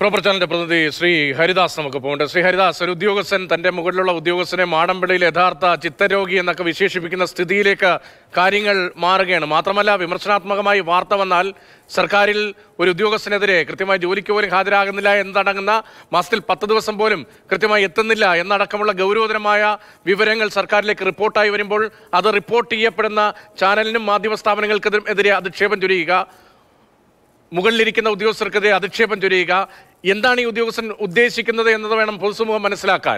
proper ചാനലിന്റെ പ്രതിനിധി ശ്രീ ഹരിദാസ് നമുക്ക് പോകുന്നുണ്ട് ശ്രീ ഹരിദാസ് ഒരു ഉദ്യോഗസ്ഥൻ തന്റെ മുകളിലുള്ള ഉദ്യോഗസ്ഥനെ മാടമ്പിളിയിൽ യഥാർത്ഥ ചിത്തരോഗി എന്നൊക്കെ വിശേഷിപ്പിക്കുന്ന സ്ഥിതിയിലേക്ക് കാര്യങ്ങൾ മാറുകയാണ് മാത്രമല്ല വിമർശനാത്മകമായി വാർത്ത വന്നാൽ സർക്കാരിൽ ഒരു ഉദ്യോഗസ്ഥനെതിരെ കൃത്യമായി ജോലിക്ക് പോലും ഹാജരാകുന്നില്ല എന്നടങ്ങുന്ന മാസത്തിൽ പത്ത് ദിവസം പോലും കൃത്യമായി എത്തുന്നില്ല എന്നടക്കമുള്ള ഗൗരവതരമായ വിവരങ്ങൾ സർക്കാരിലേക്ക് റിപ്പോർട്ടായി വരുമ്പോൾ അത് റിപ്പോർട്ട് ചെയ്യപ്പെടുന്ന ചാനലിനും മാധ്യമ സ്ഥാപനങ്ങൾക്കെതിരെ അധിക്ഷേപം ചൊരിയുക മുകളിലിരിക്കുന്ന ഉദ്യോഗസ്ഥർക്കെതിരെ അധിക്ഷേപം ചൊരിയുക എന്താണ് ഈ ഉദ്യോഗസ്ഥൻ ഉദ്ദേശിക്കുന്നത് എന്നത് വേണം പൊതുസമൂഹം മനസ്സിലാക്കാൻ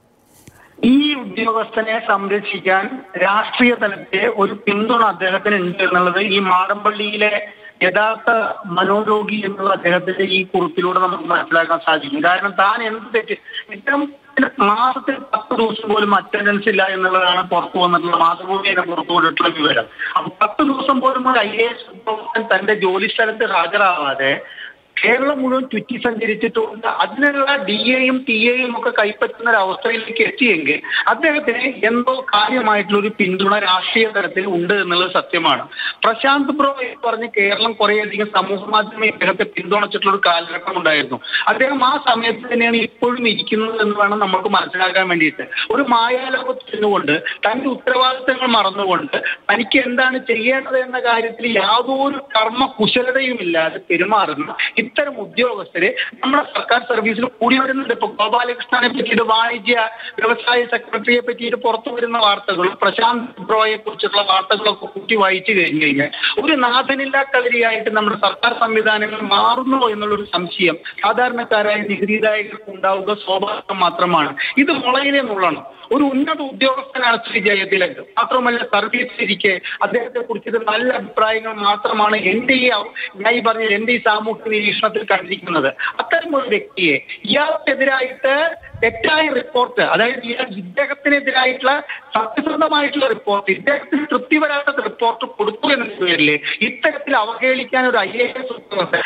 ഈ ഉദ്യോഗസ്ഥനെ സംരക്ഷിക്കാൻ രാഷ്ട്രീയ തലത്തെ ഒരു പിന്തുണ അദ്ദേഹത്തിന് ഉണ്ട് എന്നുള്ളത് ഈ മാടമ്പള്ളിയിലെ യഥാർത്ഥ മനോരോഗി എന്നുള്ള അദ്ദേഹത്തിന്റെ ഈ കുറിപ്പിലൂടെ നമുക്ക് മനസ്സിലാക്കാൻ സാധിക്കും കാരണം താൻ എന്ത് തെറ്റ് ഇത്തരം മാസത്തിൽ പത്ത് ദിവസം പോലും അറ്റൻഡൻസ് ഇല്ല എന്നുള്ളതാണ് പുറത്തു വന്നിട്ടുള്ള മാതൃഭൂമിയുടെ പുറത്തു വന്നിട്ടുള്ള വിവരം അപ്പൊ പത്ത് ദിവസം പോലും ഒരു ഐ എ എസ് ഉദ്യോഗസ്ഥൻ തന്റെ ജോലി സ്ഥലത്ത് ഹാജരാവാതെ കേരളം മുഴുവൻ ചുറ്റി സഞ്ചരിച്ചിട്ടുണ്ട് അതിനുള്ള ഡി എയും ടി എയും ഒക്കെ കൈപ്പറ്റുന്ന ഒരു അവസ്ഥയിലേക്ക് എത്തിയെങ്കിൽ അദ്ദേഹത്തിന് എന്തോ കാര്യമായിട്ടുള്ള ഒരു പിന്തുണ രാഷ്ട്രീയ തലത്തിൽ ഉണ്ട് എന്നുള്ളത് സത്യമാണ് പ്രശാന്ത് ബ്രോ എന്ന് പറഞ്ഞ് കേരളം കുറേയധികം സമൂഹ മാധ്യമ ഇദ്ദേഹത്തെ പിന്തുണച്ചിട്ടുള്ള ഒരു കാലഘട്ടം ഉണ്ടായിരുന്നു അദ്ദേഹം ആ സമയത്ത് തന്നെയാണ് ഇപ്പോഴും ഇരിക്കുന്നത് എന്ന് വേണം നമുക്ക് മനസ്സിലാക്കാൻ വേണ്ടിയിട്ട് ഒരു മായാലോകത്ത് നിന്നുകൊണ്ട് തന്റെ ഉത്തരവാദിത്തങ്ങൾ മറന്നുകൊണ്ട് തനിക്ക് എന്താണ് ചെയ്യേണ്ടത് എന്ന കാര്യത്തിൽ യാതൊരു കർമ്മ കുശലതയും ഇല്ലാതെ പെരുമാറുന്ന ഇത്തരം ഉദ്യോഗസ്ഥരെ നമ്മുടെ സർക്കാർ സർവീസിൽ കൂടി വരുന്നുണ്ട് ഇപ്പൊ ഗോപാലകൃഷ്ണനെ പറ്റിയിട്ട് വാണിജ്യ വ്യവസായ സെക്രട്ടറിയെ പറ്റിയിട്ട് പുറത്തു വരുന്ന വാർത്തകളും പ്രശാന്ത് ബ്രോയെ കുറിച്ചുള്ള വാർത്തകളൊക്കെ കൂട്ടി വായിച്ചു കഴിഞ്ഞു കഴിഞ്ഞാൽ ഒരു നാഥനില്ലാത്തവരെയായിട്ട് നമ്മുടെ സർക്കാർ സംവിധാനങ്ങൾ മാറുന്നു എന്നുള്ളൊരു സംശയം സാധാരണക്കാരായ നികുതിദായകർക്ക് ഉണ്ടാവുക സ്വാഭാവികം മാത്രമാണ് ഇത് മുളയിലെ നുള്ളണം ഒരു ഉന്നത ഉദ്യോഗസ്ഥനാണ് ശ്രീ ജയതിലക് മാത്രമല്ല സർവീസിലിരിക്കെ അദ്ദേഹത്തെ കുറിച്ച് നല്ല അഭിപ്രായങ്ങൾ മാത്രമാണ് എന്റെ ഈ അവ- ഞാൻ ഈ പറഞ്ഞ എന്റെ ഈ സാമൂഹ്യ നിരീക്ഷണത്തിൽ കണ്ടിരിക്കുന്നത് അത്തരം ഒരു വ്യക്തിയെ ഇയാൾക്കെതിരായിട്ട് തെറ്റായ റിപ്പോർട്ട് അതായത് ഇയാൾ ഇദ്ദേഹത്തിനെതിരായിട്ടുള്ള സത്യസന്ധമായിട്ടുള്ള റിപ്പോർട്ട് ഇദ്ദേഹത്തിന് തൃപ്തി വരാത്ത റിപ്പോർട്ട് കൊടുത്തു എന്ന പേരിൽ ഇത്തരത്തിൽ അവഹേളിക്കാൻ ഒരു ഐ എ എസ് ഉദ്യോഗസ്ഥൻ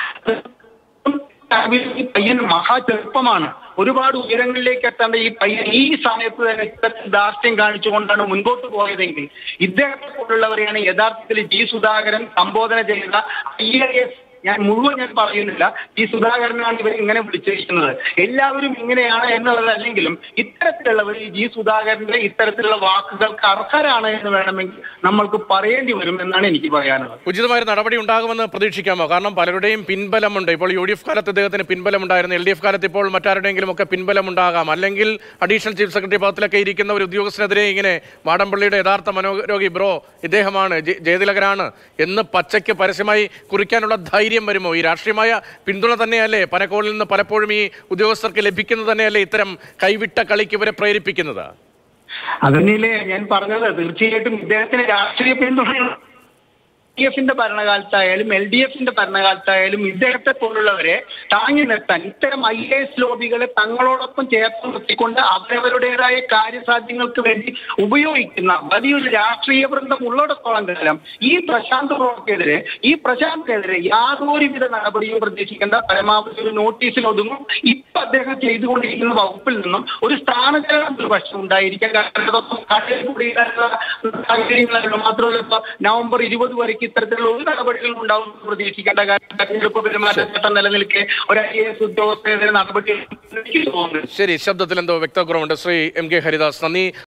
ഈ പയ്യൻ മഹാ ചെറുപ്പമാണ് ഒരുപാട് ഉയരങ്ങളിലേക്ക് എത്തേണ്ട ഈ പയ്യൻ ഈ സമയത്ത് തന്നെ ഇത്തരത്തിൽ ധാർഷ്ട്യം കാണിച്ചുകൊണ്ടാണ് മുൻപോട്ട് പോയതെങ്കിൽ ഇദ്ദേഹത്തെ പോലുള്ളവരെയാണ് യഥാർത്ഥത്തിൽ ജി സുധാകരൻ സംബോധന ചെയ്ത ഐ എ എസ് ഞാൻ മുഴുവൻ ഞാൻ പറയുന്നില്ല ഈ സുധാകരനാണ് ഇവർ ഇങ്ങനെ വിളിച്ചിരിക്കുന്നത് എല്ലാവരും ഇങ്ങനെയാണ് എന്നുള്ളതല്ലെങ്കിലും ഇത്തരത്തിലുള്ളവർ ഈ ജി സുധാകരന്റെ ഇത്തരത്തിലുള്ള വാക്കുകൾക്ക് അർഹരാണ് എന്ന് വേണമെങ്കിൽ നമ്മൾക്ക് പറയേണ്ടി വരും എന്നാണ് എനിക്ക് പറയാനുള്ളത് ഉചിതമായ നടപടി ഉണ്ടാകുമെന്ന് പ്രതീക്ഷിക്കാമോ കാരണം പലരുടെയും പിൻബലമുണ്ട് ഇപ്പോൾ യു ഡി എഫ് കാലത്ത് ഇദ്ദേഹത്തിന് പിൻബലമുണ്ടായിരുന്നു എൽ ഡി എഫ് കാലത്ത് ഇപ്പോൾ മറ്റാരുടെയെങ്കിലും ഒക്കെ പിൻബലമുണ്ടാകാം അല്ലെങ്കിൽ അഡീഷണൽ ചീഫ് സെക്രട്ടറി പദത്തിലൊക്കെ ഇരിക്കുന്ന ഒരു ഉദ്യോഗസ്ഥനെതിരെ ഇങ്ങനെ മാടമ്പള്ളിയുടെ യഥാർത്ഥ മനോരോഗി ബ്രോ ഇദ്ദേഹമാണ് ജെ- ജയതിലകനാണ് എന്ന് പച്ചയ്ക്ക് പരസ്യമായി കുറിക്കാനുള്ള ധൈര്യം വരുമോ ഈ രാഷ്ട്രീയമായ പിന്തുണ തന്നെയല്ലേ പനക്കോളിൽ നിന്ന് പലപ്പോഴും ഈ ഉദ്യോഗസ്ഥർക്ക് ലഭിക്കുന്നത് തന്നെയല്ലേ ഇത്തരം കൈവിട്ട കളിക്ക് ഇവരെ പ്രേരിപ്പിക്കുന്നത് അതന്നെയല്ലേ ഞാൻ പറഞ്ഞത് തീർച്ചയായിട്ടും ഇദ്ദേഹത്തിന് രാഷ്ട്രീയ പിന്തുണ ഡി എഫിന്റെ ഭരണകാലത്തായാലും എൽ ഡി എഫിന്റെ ഭരണകാലത്തായാലും ഇദ്ദേഹത്തെ പോലുള്ളവരെ താങ്ങി നിർത്താൻ ഇത്തരം ഐ എ എസ് ലോബികളെ തങ്ങളോടൊപ്പം ചേർത്ത് നിർത്തിക്കൊണ്ട് അവരവരുടേതായ കാര്യസാധ്യങ്ങൾക്ക് വേണ്ടി ഉപയോഗിക്കുന്ന വലിയൊരു രാഷ്ട്രീയ വൃന്ദം ഉള്ളിടത്തോളം കാലം ഈ പ്രശാന്ത് റോക്കെതിരെ ഈ പ്രശാന്തിനെതിരെ യാതൊരുവിധ നടപടിയും പ്രതീക്ഷിക്കേണ്ട പരമാവധി ഒരു നോട്ടീസിൽ ഒതുങ്ങും ഇപ്പൊ അദ്ദേഹം ചെയ്തുകൊണ്ടിരിക്കുന്ന വകുപ്പിൽ നിന്നും ഒരു സ്ഥാനചലനം ഒരു പക്ഷം ഉണ്ടായിരിക്കാം കാരണം അതൊക്കെ കടയിൽ കൂടിയുള്ള സാഹചര്യങ്ങളല്ലോ മാത്രമല്ല ഇപ്പൊ നവംബർ ഇരുപത് വരയ്ക്ക് ഇത്തരത്തിലുള്ള ഒരു നടപടികളും ഉണ്ടാവും എന്ന് പ്രതീക്ഷിക്കേണ്ട കാരണം തെരഞ്ഞെടുപ്പ് പെരുമാറ്റച്ചട്ടം നിലനിൽക്കെ ഒരു ഐ എസ് ഉദ്യോഗസ്ഥനെതിരെ നടപടി എനിക്ക് തോന്നുന്നു ശരി ശബ്ദത്തിൽ എന്തോ വ്യക്തക്കുറവുണ്ട് ശ്രീ എം കെ ഹരിദാസ് നന്ദി